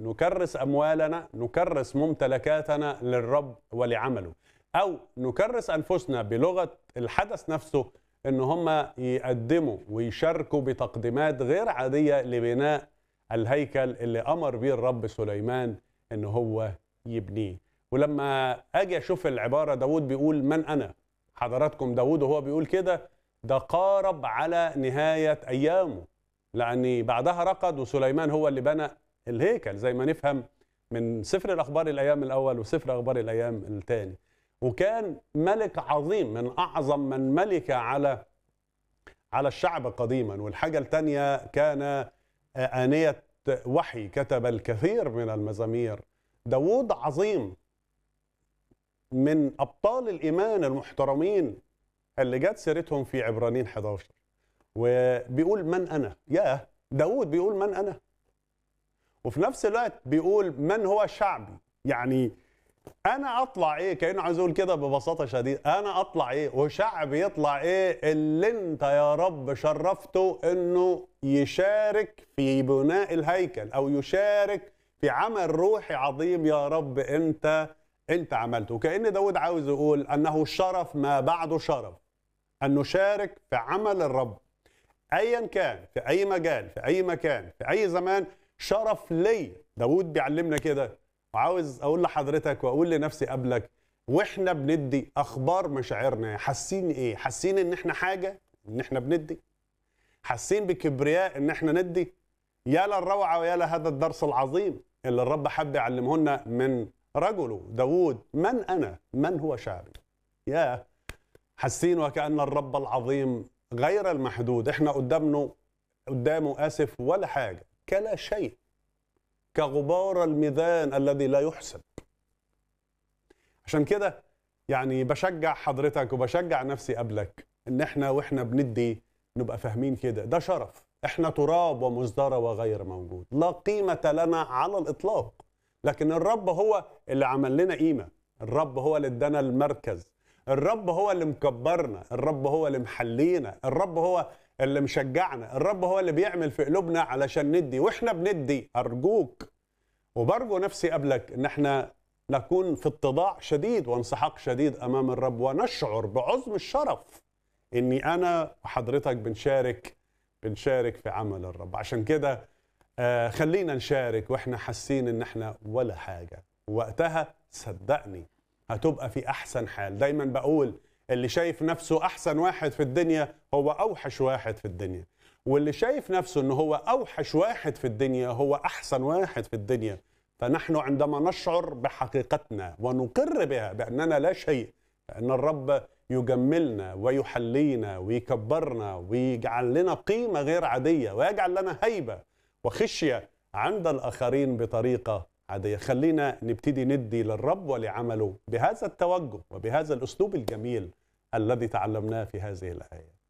نكرس اموالنا نكرس ممتلكاتنا للرب ولعمله او نكرس انفسنا بلغه الحدث نفسه ان هم يقدموا ويشاركوا بتقديمات غير عاديه لبناء الهيكل اللي امر به الرب سليمان ان هو يبنيه ولما اجي اشوف العباره داود بيقول من انا حضراتكم داود وهو بيقول كده ده قارب على نهايه ايامه لان بعدها رقد وسليمان هو اللي بنى الهيكل زي ما نفهم من سفر الاخبار الايام الاول وسفر اخبار الايام الثاني وكان ملك عظيم من اعظم من ملك على على الشعب قديما والحاجه الثانيه كان انيه وحي كتب الكثير من المزامير داود عظيم من ابطال الايمان المحترمين اللي جت سيرتهم في عبرانيين 11 وبيقول من انا يا داود بيقول من انا وفي نفس الوقت بيقول من هو شعبي يعني انا اطلع ايه كانه عايز يقول كده ببساطه شديده انا اطلع ايه وشعبي يطلع ايه اللي انت يا رب شرفته انه يشارك في بناء الهيكل او يشارك في عمل روحي عظيم يا رب انت انت عملته كان داود عاوز يقول انه شرف ما بعده شرف ان نشارك في عمل الرب ايا كان في اي مجال في اي مكان في اي زمان شرف لي داود بيعلمنا كده وعاوز اقول لحضرتك واقول لنفسي قبلك واحنا بندي اخبار مشاعرنا حاسين ايه حاسين ان احنا حاجه ان احنا بندي حاسين بكبرياء ان احنا ندي يا للروعه ويا لهذا الدرس العظيم اللي الرب حب يعلمه لنا من رجله داود من انا من هو شعبي يا حاسين وكأن الرب العظيم غير المحدود احنا قدامنا قدامه اسف ولا حاجه كلا شيء كغبار الميزان الذي لا يحسب عشان كده يعني بشجع حضرتك وبشجع نفسي قبلك ان احنا واحنا بندي نبقى فاهمين كده ده شرف احنا تراب ومزدرى وغير موجود لا قيمة لنا على الإطلاق لكن الرب هو اللي عمل لنا قيمة الرب هو اللي ادانا المركز الرب هو اللي مكبرنا الرب هو اللي محلينا الرب هو اللي مشجعنا الرب هو اللي بيعمل في قلوبنا علشان ندي واحنا بندي ارجوك وبرجو نفسي قبلك ان احنا نكون في اتضاع شديد وانسحاق شديد امام الرب ونشعر بعظم الشرف اني انا وحضرتك بنشارك بنشارك في عمل الرب عشان كده آه خلينا نشارك واحنا حاسين ان احنا ولا حاجه وقتها صدقني هتبقى في احسن حال دايما بقول اللي شايف نفسه احسن واحد في الدنيا هو اوحش واحد في الدنيا واللي شايف نفسه انه هو اوحش واحد في الدنيا هو احسن واحد في الدنيا فنحن عندما نشعر بحقيقتنا ونقر بها باننا لا شيء ان الرب يجملنا ويحلينا ويكبرنا ويجعل لنا قيمه غير عاديه ويجعل لنا هيبه وخشيه عند الاخرين بطريقه عاديه خلينا نبتدي ندي للرب ولعمله بهذا التوجه وبهذا الاسلوب الجميل الذي تعلمناه في هذه الايه